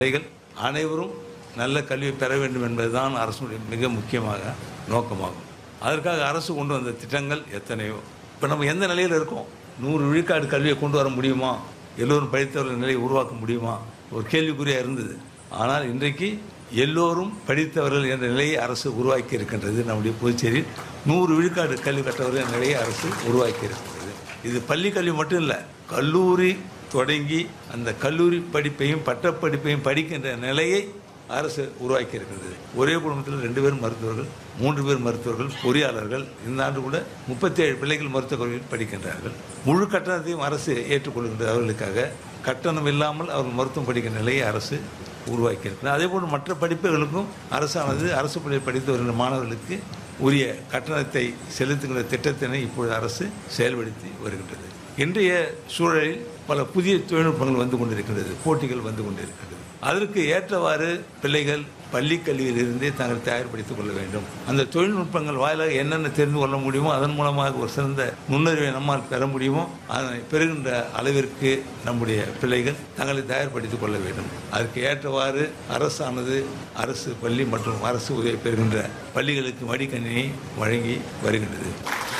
பிள்ளைகள் அனைவரும் நல்ல கல்வியை பெற வேண்டும் என்பதுதான் அரசுடைய மிக முக்கியமாக நோக்கமாகும் அதற்காக அரசு கொண்டு வந்த திட்டங்கள் எத்தனையோ இப்போ நம்ம எந்த நிலையில் இருக்கோம் நூறு விழுக்காடு கல்வியை கொண்டு வர முடியுமா எல்லோரும் படித்தவர்கள் நிலையை உருவாக்க முடியுமா ஒரு கேள்விக்குறியாக இருந்தது ஆனால் இன்றைக்கு எல்லோரும் படித்தவர்கள் என்ற நிலையை அரசு உருவாக்கி இருக்கின்றது நம்முடைய புதுச்சேரியில் நூறு விழுக்காடு கல்வி கற்றவர்கள் என்ற நிலையை அரசு உருவாக்கி இருக்கின்றது இது பள்ளி கல்வி மட்டும் இல்லை கல்லூரி தொடங்கி அந்த கல்லூரி படிப்பையும் பட்டப்படிப்பையும் படிக்கின்ற நிலையை அரசு உருவாக்கி இருக்கின்றது ஒரே குடும்பத்தில் ரெண்டு பேர் மருத்துவர்கள் மூன்று பேர் மருத்துவர்கள் பொறியாளர்கள் இந்த ஆண்டு கூட முப்பத்தி ஏழு பிள்ளைகள் மருத்துவக் கல்லூரியில் படிக்கின்றார்கள் முழு கட்டணத்தையும் அரசு ஏற்றுக்கொள்கின்றது அவர்களுக்காக கட்டணம் இல்லாமல் அவர்கள் மருத்துவம் படிக்கின்ற நிலையை அரசு உருவாக்கி இருக்கிறது அதே போல் மற்ற படிப்புகளுக்கும் அரசானது அரசு பள்ளியில் படித்து வருகின்ற மாணவர்களுக்கு உரிய கட்டணத்தை செலுத்துகின்ற திட்டத்தினை இப்பொழுது அரசு செயல்படுத்தி வருகின்றது இன்றைய சூழலில் பல புதிய தொழில்நுட்பங்கள் வந்து கொண்டிருக்கின்றது போட்டிகள் வந்து கொண்டிருக்கின்றது அதற்கு ஏற்றவாறு பிள்ளைகள் பள்ளி கல்வியிலிருந்தே தாங்கள் தயார்படுத்திக் கொள்ள வேண்டும் அந்த தொழில்நுட்பங்கள் வாயிலாக என்னென்ன தெரிந்து கொள்ள முடியுமோ அதன் மூலமாக ஒரு சிறந்த நுண்ணறிவை நம்மால் பெற முடியுமோ அதனை பெறுகின்ற அளவிற்கு நம்முடைய பிள்ளைகள் தங்களை தயார்படுத்திக் கொள்ள வேண்டும் அதற்கு ஏற்றவாறு அரசானது அரசு பள்ளி மற்றும் அரசு உதவி பெறுகின்ற பள்ளிகளுக்கு மடிக்கணினியை வழங்கி வருகின்றது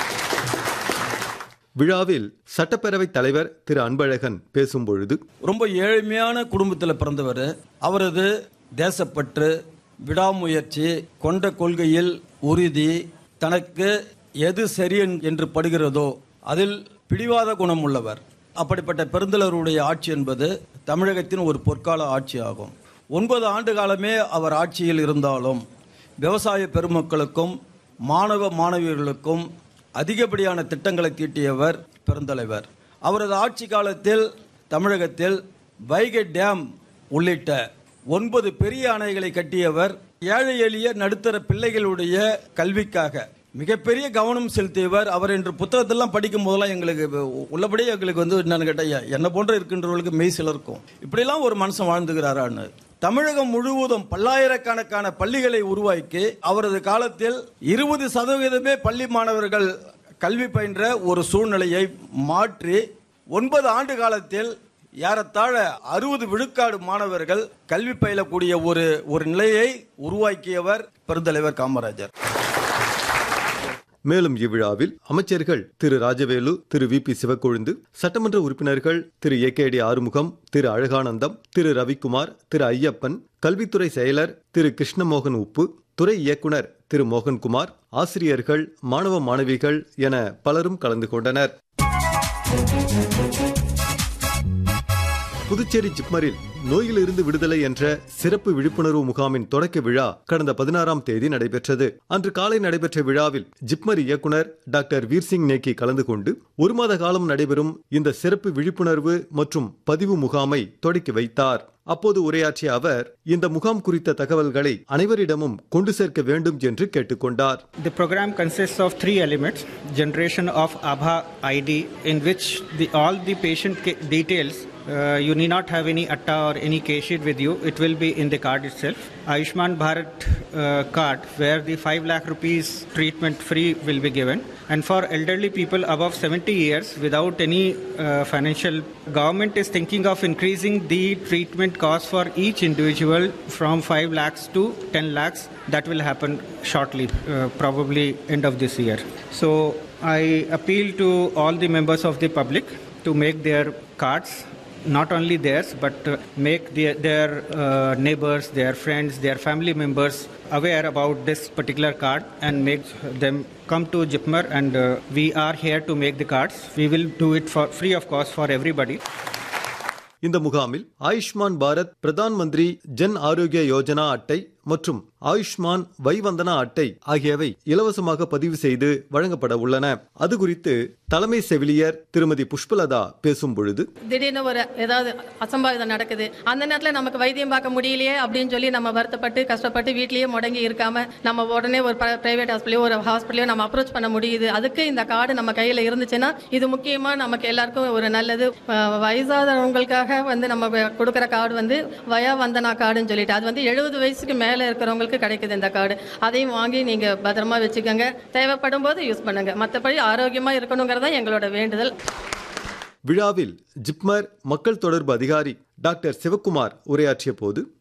விழாவில் சட்டப்பேரவைத் தலைவர் திரு அன்பழகன் பேசும்பொழுது ரொம்ப ஏழ்மையான குடும்பத்தில் பிறந்தவர் அவரது தேசப்பற்று விடாமுயற்சி கொண்ட கொள்கையில் உறுதி தனக்கு எது சரி என்று படுகிறதோ அதில் பிடிவாத குணம் உள்ளவர் அப்படிப்பட்ட பெருந்தலருடைய ஆட்சி என்பது தமிழகத்தின் ஒரு பொற்கால ஆட்சி ஆகும் ஒன்பது ஆண்டு காலமே அவர் ஆட்சியில் இருந்தாலும் விவசாய பெருமக்களுக்கும் மாணவ மாணவியர்களுக்கும் அதிகப்படியான திட்டங்களை தீட்டியவர் பெருந்தலைவர் அவரது ஆட்சி காலத்தில் தமிழகத்தில் வைகை டேம் உள்ளிட்ட ஒன்பது பெரிய அணைகளை கட்டியவர் ஏழை எளிய நடுத்தர பிள்ளைகளுடைய கல்விக்காக மிகப்பெரிய கவனம் செலுத்தியவர் அவர் என்று புத்தகத்தெல்லாம் படிக்கும் போதெல்லாம் எங்களுக்கு உள்ளபடியே எங்களுக்கு வந்து என்னன்னு கேட்டால் என்ன போன்ற இருக்கின்றவர்களுக்கு மெய் சிலருக்கும் இப்படிலாம் ஒரு மனுஷன் வாழ்ந்துகிறாரான்னு தமிழகம் முழுவதும் பல்லாயிரக்கணக்கான பள்ளிகளை உருவாக்கி அவரது காலத்தில் இருபது சதவீதமே பள்ளி மாணவர்கள் கல்வி பயின்ற ஒரு சூழ்நிலையை மாற்றி ஒன்பது ஆண்டு காலத்தில் ஏறத்தாழ அறுபது விழுக்காடு மாணவர்கள் கல்வி பயிலக்கூடிய ஒரு ஒரு நிலையை உருவாக்கியவர் பெருந்தலைவர் காமராஜர் மேலும் இவ்விழாவில் அமைச்சர்கள் திரு ராஜவேலு திரு வி பி சிவக்கொழுந்து சட்டமன்ற உறுப்பினர்கள் Thiru A K D Arumugam Thiru Azhaganandam Thiru Ravikumar Thiru Ayyappan கல்வித்துறை செயலர் திரு கிருஷ்ணமோகன் உப்பு துறை இயக்குனர் திரு மோகன்குமார் ஆசிரியர்கள் மாணவ மாணவிகள் என பலரும் கலந்து கொண்டனர் புதுச்சேரி ஜிப்மரில் நோயிலிருந்து விடுதலை என்ற சிறப்பு விழிப்புணர்வு முகாமின் தொடக்க விழா கடந்த பதினாறாம் தேதி நடைபெற்றது அன்று காலை நடைபெற்ற விழாவில் ஜிப்மர் இயக்குனர் டாக்டர் வீர்சிங் நேக்கி கலந்து கொண்டு ஒரு மாத காலம் நடைபெறும் இந்த சிறப்பு விழிப்புணர்வு மற்றும் பதிவு முகாமை தொடக்கி வைத்தார் அப்போது உரையாற்றிய அவர் இந்த முகாம் குறித்த தகவல்களை அனைவரிடமும் கொண்டு சேர்க்க வேண்டும் என்று கேட்டுக்கொண்டார் The program consists of three elements generation of ABHA ID, in which the, all the patient ca- details uh, you need not have any atta or any cash sheet with you. It will be in the card itself. Ayushman Bharat uh, card, where the 5 lakh rupees treatment free will be given. And for elderly people above 70 years without any uh, financial, government is thinking of increasing the treatment cost for each individual from 5 lakhs to 10 lakhs. That will happen shortly, uh, probably end of this year. So I appeal to all the members of the public to make their cards not only theirs but uh, make their, their uh, neighbors their friends their family members aware about this particular card and make them come to Jipmer and uh, we are here to make the cards we will do it for free of cost for everybody இந்த முகாமில் ஆயுஷ்மான் பாரத் பிரதான் மந்திரி ஜன் ஆரோக்கிய யோஜனா அட்டை மற்றும் ஆயுஷ்மான் வைவந்தனா அட்டை ஆகியவை இலவசமாக பதிவு செய்து வழங்கப்பட உள்ளன அது குறித்து தலைமை செவிலியர் திருமதி புஷ்பலதா பேசும் பொழுது திடீர்னு ஒரு ஏதாவது அசம்பாவிதம் நடக்குது அந்த நேரத்தில் நமக்கு வைத்தியம் பார்க்க முடியலையே அப்படின்னு சொல்லி நம்ம வருத்தப்பட்டு கஷ்டப்பட்டு வீட்லயே முடங்கி இருக்காம நம்ம உடனே ஒரு பிரைவேட் ஹாஸ்பிட்டலையோ ஒரு ஹாஸ்பிட்டலையோ நம்ம அப்ரோச் பண்ண முடியுது அதுக்கு இந்த கார்டு நம்ம கையில் இருந்துச்சுன்னா இது முக்கியமாக நமக்கு எல்லாருக்கும் ஒரு நல்லது அஹ், வயசாதவங்களுக்காக வந்து நம்ம கொடுக்குற கார்டு வந்து வயா வந்தனா கார்டுன்னு சொல்லிட்டு அது வந்து எழுபது வயசுக்கு மேலே இருக்கிறவங்களுக்கு கிடைக்குது இந்த கார்டு அதையும் வாங்கி நீங்கள் பத்திரமா வச்சுக்கோங்க தேவைப்படும் போது யூஸ் பண்ணுங்க மற்றபடி ஆரோக்கியமாக இருக்கணுங்கிறது தான் எங்களோட வேண்டுதல் விழாவில் ஜிப்மர் மக்கள் தொடர்பு அதிகாரி டாக்டர் சிவக்குமார் உரையாற்றிய போது